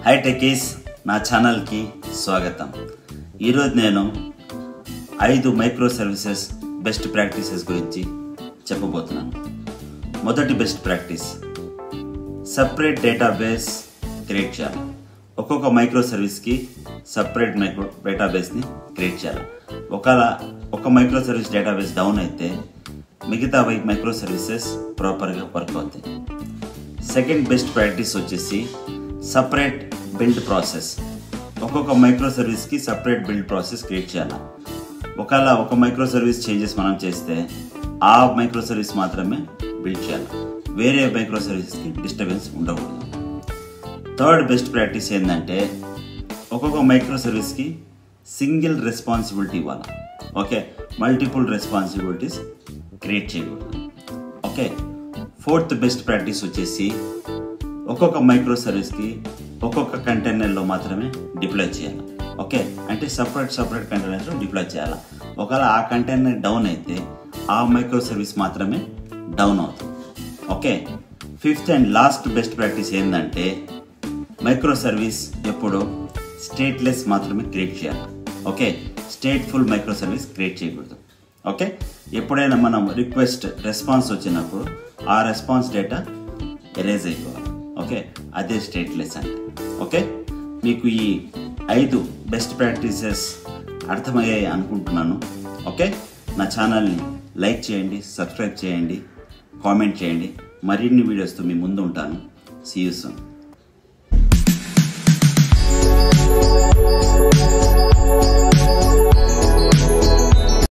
high techies నా ఛానల్కి స్వాగతం ఈరోజు నేను ఐదు మైక్రో సర్వీసెస్ బెస్ట్ ప్రాక్టీసెస్ గురించి చెప్పబోతున్నాను మొదటి best practice separate database create చేయాలి ఒక్కొక్క మైక్రో సర్వీస్కి సపరేట్ మైక్రో డేటాబేస్ని క్రియేట్ చేయాలి ఒకవేళ ఒక మైక్రో సర్వీస్ డేటాబేస్ డౌన్ అయితే మిగతా వై మైక్రో సర్వీసెస్ ప్రాపర్గా వర్క్ అవుతాయి సెకండ్ బెస్ట్ ప్రాక్టీస్ వచ్చేసి సపరేట్ బిల్డ్ ప్రాసెస్ ఒక్కొక్క మైక్రో సర్వీస్కి సపరేట్ బిల్డ్ ప్రాసెస్ క్రియేట్ చేయాలి ఒకవేళ ఒక మైక్రో సర్వీస్ చేంజెస్ మనం చేస్తే ఆ మైక్రో సర్వీస్ మాత్రమే బిల్డ్ చేయాలి వేరే మైక్రో సర్వీస్కి డిస్టర్బెన్స్ ఉండకూడదు థర్డ్ బెస్ట్ ప్రాక్టీస్ ఏంటంటే ఒక్కొక్క మైక్రో సర్వీస్కి సింగిల్ రెస్పాన్సిబిలిటీ ఇవ్వాలి ఓకే మల్టిపుల్ రెస్పాన్సిబిలిటీస్ క్రియేట్ చేయకూడదు ఓకే ఫోర్త్ బెస్ట్ ప్రాక్టీస్ వచ్చేసి ఒక్కొక్క మైక్రో సర్వీస్కి ఒక్కొక్క కంటైనర్లో మాత్రమే డిప్లాయ్ చేయాలి ఓకే అంటే సపరేట్ సపరేట్ కంటైనర్లో డిప్లాయ్ చేయాలి ఒకవేళ ఆ కంటైనర్ డౌన్ అయితే ఆ మైక్రో సర్వీస్ మాత్రమే డౌన్ అవుతుంది okay fifth and last best practice ఏంటంటే మైక్రో సర్వీస్ ఎప్పుడు స్టేట్లెస్ మాత్రమే క్రియేట్ చేయాలి okay stateful micro service create చేయకూడదు ఓకే ఎప్పుడైనా మనం రిక్వెస్ట్ రెస్పాన్స్ వచ్చినప్పుడు ఆ రెస్పాన్స్ డేటా ఎరేజ్ అయిపోవాలి ఓకే అదే స్టేట్లెస్ అంటే ఓకే మీకు ఈ ఐదు బెస్ట్ ప్రాక్టీసెస్ అర్థమయ్యాయి అనుకుంటున్నాను ఓకే నా ఛానల్ని లైక్ చేయండి సబ్స్క్రైబ్ చేయండి కామెంట్ చేయండి మరిన్ని వీడియోస్తో మీ ముందు ఉంటాను సీ యూ సూన్